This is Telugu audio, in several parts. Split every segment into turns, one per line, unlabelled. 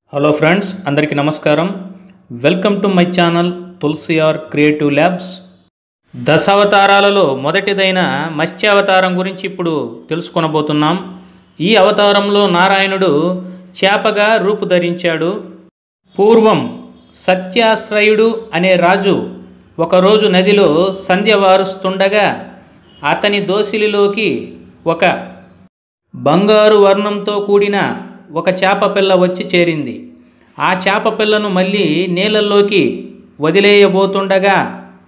హలో ఫ్రెండ్స్ అందరికీ నమస్కారం వెల్కమ్ టు మై ఛానల్ తులసిఆర్ క్రియేటివ్ ల్యాబ్స్ దశావతారాలలో మొదటిదైన మత్స్యావతారం గురించి ఇప్పుడు తెలుసుకొనబోతున్నాం ఈ అవతారంలో నారాయణుడు చేపగా రూపుధరించాడు పూర్వం సత్యాశ్రయుడు అనే రాజు ఒకరోజు నదిలో సంధ్య వారుస్తుండగా అతని దోసిలిలోకి ఒక బంగారు వర్ణంతో కూడిన ఒక చేప పిల్ల వచ్చి చేరింది ఆ చేప పిల్లను మళ్ళీ నీళ్ళల్లోకి వదిలేయబోతుండగా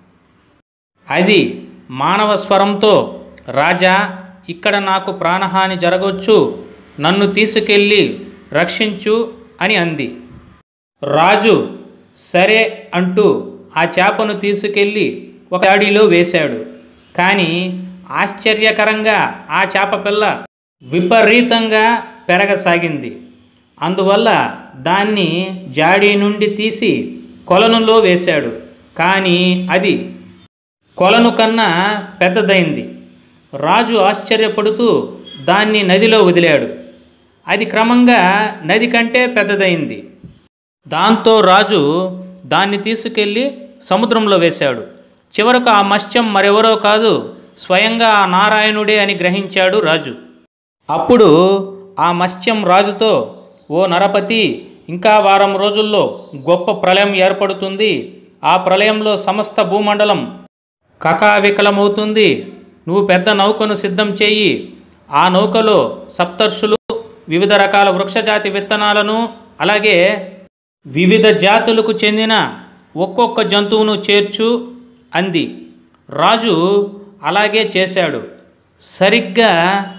అది మానవ స్వరంతో రాజా ఇక్కడ నాకు ప్రాణహాని జరగవచ్చు నన్ను తీసుకెళ్ళి రక్షించు అని అంది రాజు సరే అంటూ ఆ చేపను తీసుకెళ్ళి ఒక అడిలో వేశాడు కానీ ఆశ్చర్యకరంగా ఆ చేప పిల్ల విపరీతంగా పెరగసాగింది అందువల్ల దాన్ని జాడీ నుండి తీసి కొలనులో వేశాడు కానీ అది కొలను కన్నా పెద్దదైంది రాజు ఆశ్చర్యపడుతూ దాన్ని నదిలో వదిలాడు అది క్రమంగా నది కంటే పెద్దదైంది దాంతో రాజు దాన్ని తీసుకెళ్ళి సముద్రంలో వేశాడు చివరకు ఆ మత్స్యం మరెవరో కాదు స్వయంగా ఆ నారాయణుడే అని గ్రహించాడు రాజు అప్పుడు ఆ మత్స్యం రాజుతో ఓ నరపతి ఇంకా వారం రోజుల్లో గొప్ప ప్రళయం ఏర్పడుతుంది ఆ ప్రళయంలో సమస్త భూమండలం కకావికలమవుతుంది నువ్వు పెద్ద నౌకను సిద్ధం చేయి ఆ నౌకలో సప్తర్షులు వివిధ రకాల వృక్షజాతి విత్తనాలను అలాగే వివిధ జాతులకు చెందిన ఒక్కొక్క జంతువును చేర్చు అంది రాజు అలాగే చేశాడు సరిగ్గా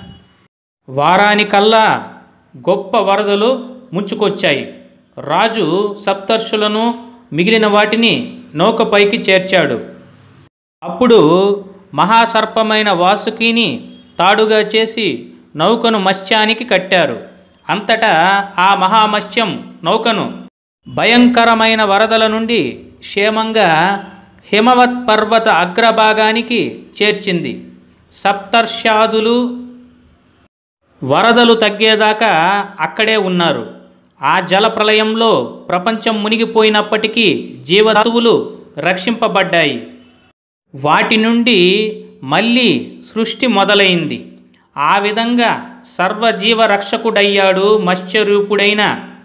వారానికల్లా గొప్ప వరదలు ముంచుకొచ్చాయి రాజు సప్తర్షులను మిగిలిన వాటిని నౌకపైకి చేర్చాడు అప్పుడు మహాసర్పమైన వాసుకిని తాడుగా చేసి నౌకను మత్స్యానికి కట్టారు అంతటా ఆ మహామత్స్యం నౌకను భయంకరమైన వరదల నుండి క్షేమంగా హిమవత్ పర్వత అగ్రభాగానికి చేర్చింది సప్తర్షాదులు వరదలు తగ్గేదాకా అక్కడే ఉన్నారు ఆ జల ప్రళయంలో ప్రపంచం మునిగిపోయినప్పటికీ జీవధాతువులు రక్షింపబడ్డాయి వాటి నుండి మళ్ళీ సృష్టి మొదలైంది ఆ విధంగా సర్వజీవ రక్షకుడయ్యాడు మత్స్యరూపుడైన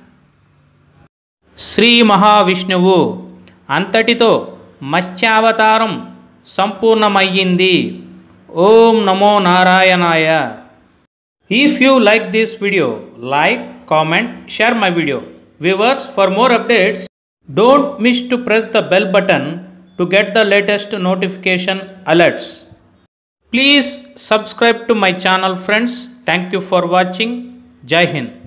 శ్రీ మహావిష్ణువు అంతటితో మత్స్యావతారం సంపూర్ణమయ్యింది ఓం నమో నారాయణాయ If you like this video, like, comment, share my video. Viewers, for more updates, don't miss to press the bell button to get the latest notification alerts. Please subscribe to my channel friends. Thank you for watching. Jai Hind.